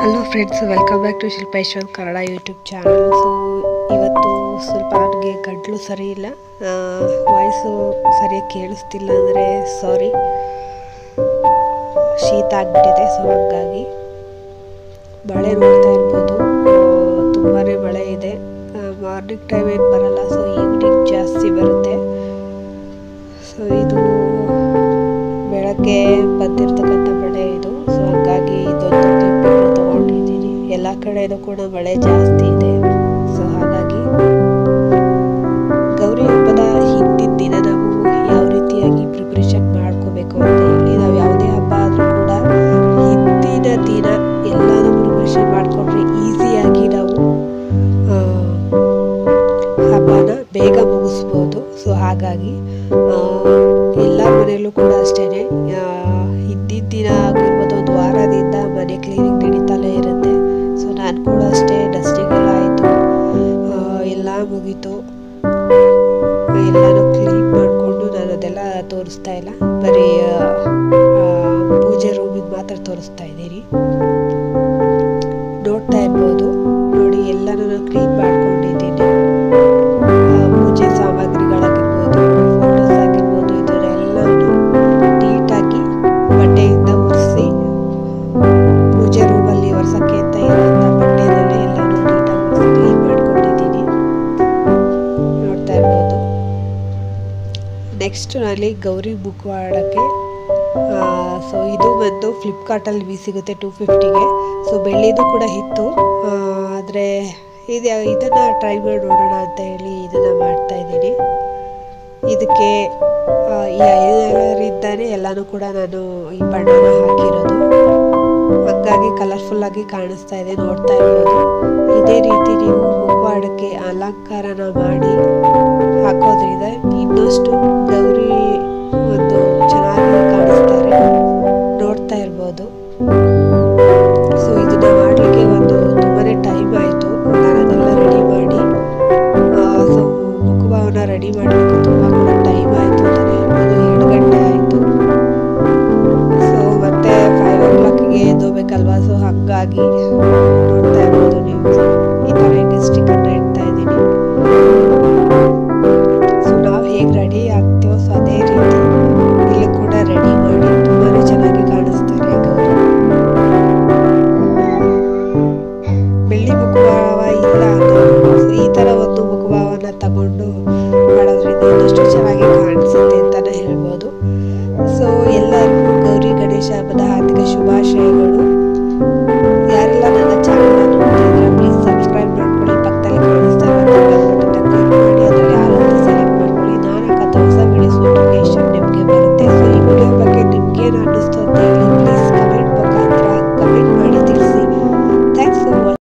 hello friends welcome back to Shilpeshwar Kannada YouTube channel so ಇವತ್ತು ಸ್ವಲ್ಪ ನನಗೆ ಗಂಟ್ಲು ಸರಿ ಇಲ್ಲ ವಾಯ್ಸು ಸರಿಯಾಗಿ ಕೇಳಿಸ್ತಿಲ್ಲ ಅಂದರೆ ಸಾರಿ ಶೀತ ಆಗಿಬಿಟ್ಟಿದೆ ಸೊ ಹಾಗಾಗಿ ಮಳೆ ನೋಡ್ತಾ ಇರ್ಬೋದು ತುಂಬಾ ಮಳೆ ಇದೆ ಮಾರ್ನಿಂಗ್ ಟೈಮ್ ಏನು ಬರಲ್ಲ ಸೊ ಈವ್ನಿಂಗ್ ಜಾಸ್ತಿ ಬರುತ್ತೆ ಸೊ ಇದು ಬೆಳಗ್ಗೆ ಬಂದಿರತಕ್ಕಂಥ ಮಳೆ ಇದು ಸೊ ಹಾಗಾಗಿ ಇದೊಂದು ಕ್ಲಿಪ್ಪನ್ನು ತೊಗೊಂಡಿದ್ದೀನಿ ಎಲ್ಲ ಕಡೆಯೂ ಕೂಡ ಮಳೆ ಜಾಸ್ತಿ ಇದೆ ಸೊ ಹಾಗಾಗಿ ಗೌರಿ ಹಬ್ಬದ ಹಿಂದಿನ ದಿನ ನಾವು ಯಾವ ರೀತಿಯಾಗಿ ಪ್ರಿಪ್ರೇಷನ್ ಮಾಡ್ಕೋಬೇಕು ಅಂತ ಹೇಳಿ ನಾವು ಯಾವುದೇ ಹಬ್ಬ ಆದರೂ ಕೂಡ ಹಿಂದಿನ ದಿನ ಎಲ್ಲನೂ ಪ್ರಿಪ್ರೇಷನ್ ಮಾಡಿಕೊಂಡ್ರೆ ಈಸಿಯಾಗಿ ನಾವು ಆ, ಹಬ್ಬನ ಬೇಗ ಮುಗಿಸ್ಬೋದು ಸೊ ಹಾಗಾಗಿ ಆ, ಎಲ್ಲ ಮನೆಯಲ್ಲೂ ಕೂಡ ಅಷ್ಟೇ ಹಿಂದಿನ ದಿನ ಆಗಿರ್ಬೋದು ಒಂದು ವಾರದಿಂದ ಮನೆ ಕ್ಲೀನಿಂಗ್ ನಡೀತಾನೆ ಇರುತ್ತೆ ಸೊ ನಾನು ಕೂಡ ಅಷ್ಟೇ ಡಸ್ಟಿಂಗ್ ಎಲ್ಲ ಆಯಿತು ಎಲ್ಲ ಮುಗೀತು ಎಲ್ಲನೂ ಕ್ಲೀನ್ ಮಾಡಿಕೊಂಡು ನಾನು ಅದೆಲ್ಲ ತೋರಿಸ್ತಾ ಇಲ್ಲ ಬರೀ ಆ, ಆ, ಪೂಜೆ ರೂಮಿಗೆ ಮಾತ್ರ ತೋರಿಸ್ತಾ ಇದ್ದೀನಿ ನೋಡ್ತಾ ಇರ್ಬೋದು ನೋಡಿ ಎಲ್ಲನೂ ನಾನು ಕ್ಲೀನ್ ಮಾಡ್ಕೊಂಡಿದ್ದೀನಿ ಆ, ಪೂಜೆ ಸಾಮಗ್ರಿಗಳಾಗಿರ್ಬೋದು ಫೋಟೋಸ್ ಆಗಿರ್ಬೋದು ಇದನ್ನೆಲ್ಲನೂ ನೀಟಾಗಿ ಬಟ್ಟೆಯಿಂದ ಒರೆಸಿ ಪೂಜೆ ರೂಮಲ್ಲಿ ಒರೆಸೋಕ್ಕೆ ಅಂತ ಇರೋಂಥ ಬಟ್ಟೆನಲ್ಲಿ ಎಲ್ಲನೂ ನೀಟಾಗಿ ಒರೆಸಿ ಕ್ಲೀನ್ ಮಾಡ್ಕೊಂಡಿದ್ದೀನಿ ನೋಡ್ತಾ ಇರ್ಬೋದು ನೆಕ್ಸ್ಟ್ ನಲ್ಲಿ ಗೌರಿ ಮುಖವಾಡಕ್ಕೆ ಸೊ ಇದು ಬಂದು ಫ್ಲಿಪ್ಕಾರ್ಟಲ್ಲಿ ಬಿ ಸಿಗುತ್ತೆ ಟೂ ಫಿಫ್ಟಿಗೆ ಸೊ ಬೆಳ್ಳಿದು ಕೂಡ ಇತ್ತು ಆದರೆ ಇದು ಇದನ್ನು ಟ್ರೈ ಮಾಡಿ ನೋಡೋಣ ಅಂತ ಹೇಳಿ ಇದನ್ನು ಮಾಡ್ತಾ ಇದ್ದೀನಿ ಇದಕ್ಕೆ ಆ, ಈ ಐದರಿಂದಾನೇ ಎಲ್ಲನೂ ಕೂಡ ನಾನು ಈ ಬಣ್ಣನ ಹಾಕಿರೋದು ಹಂಗಾಗಿ ಕಲರ್ಫುಲ್ ಆಗಿ ಕಾಣಿಸ್ತಾ ಇದೆ ನೋಡ್ತಾ ಇರ್ಬೋದು ಇದೇ ರೀತಿ ನೀವು ಮುಖವಾಡಕ್ಕೆ ಅಲಂಕಾರನ ಮಾಡಿ ಹಾಕೋದ್ರಿಂದ ಇನ್ನಷ್ಟು ಗೌರಿ ಒಂದು ಚೆನ್ನಾಗಿ ಕಾಣಿಸ್ತಾರೆ ನೋಡ್ತಾ ಇರ್ಬೋದು ಸೊ ಇದನ್ನ ಮಾಡಲಿಕ್ಕೆ ಒಂದು ತುಂಬಾನೇ ಟೈಮ್ ಆಯಿತು ನಾನು ಅದೆಲ್ಲ ರೆಡಿ ಮಾಡಿ ಸೊ ಮುಖಭಾವನ ರೆಡಿ ಮಾಡಲಿಕ್ಕೆ ತುಂಬ ಕೂಡ ಟೈಮ್ ಆಯಿತು ಅಂತಲೇ ಹೇಳ್ಬೋದು ಎರಡು ಗಂಟೆ ಆಯಿತು ಸೊ ಮತ್ತೆ ಫೈವ್ ಓ ಕ್ಲಾಕ್ಗೆ ಎದ್ದೋಗ್ಬೇಕಲ್ವಾ ಸೊ ಹಾಗಾಗಿ